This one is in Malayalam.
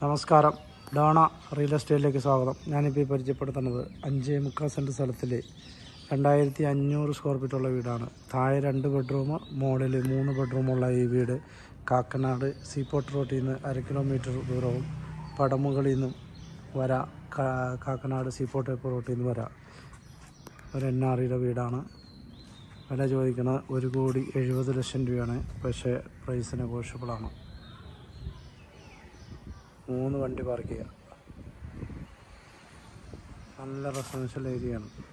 നമസ്കാരം ഡോണ റിയൽ എസ്റ്റേറ്റിലേക്ക് സ്വാഗതം ഞാനിപ്പോൾ ഈ പരിചയപ്പെടുത്തുന്നത് അഞ്ചേ മുക്കാൽ സെൻറ്റ് സ്ഥലത്തിൽ രണ്ടായിരത്തി അഞ്ഞൂറ് സ്ക്വയർ ഫീറ്റുള്ള വീടാണ് താഴെ രണ്ട് ബെഡ്റൂം മുകളിൽ മൂന്ന് ബെഡ്റൂമുള്ള ഈ വീട് കാക്കനാട് സീപോർട്ട് റോട്ടിൽ നിന്ന് അര കിലോമീറ്റർ ദൂരവും പടമുകളിൽ നിന്നും വരാം കാ- കാക്കനാട് സീപോർട്ട് റോട്ടിൽ നിന്ന് വരാം ഒരു എൻ ആർ ഇയുടെ വീടാണ് വില ചോദിക്കുന്നത് ഒരു കോടി എഴുപത് ലക്ഷം രൂപയാണ് പക്ഷേ പ്രൈസ് നെഗോഷ്യബിളാണ് മൂന്ന് വണ്ടി പാർക്ക് ചെയ്യാം നല്ല റെസിഡൻഷ്യൽ ഏരിയയാണ്